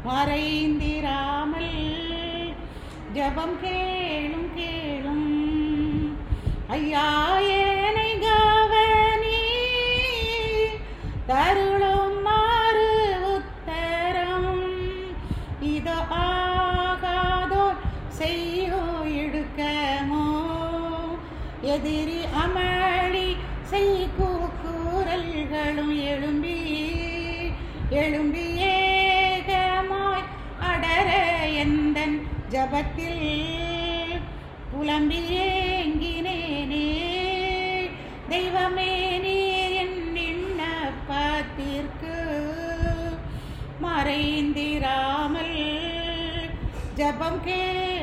மறைந்திராமல் ஜபம் கேளும் கேளும் ஐயா ஏனை கவனி தருளும் மாறு உத்தரம் இது ஆகாதோர் செய்யோ இடுக்கமோ எதிரி அமளி செய் கூக்குரல்களும் எழும்பி எழும்பி ஏகமாய் அடர எந்தன் ஜபத்தில் புலம்பி ஏங்கினேனே தெய்வமே நீர் என் விண்ணப்பத்திற்கு மறைந்திராமல் ஜபம் கே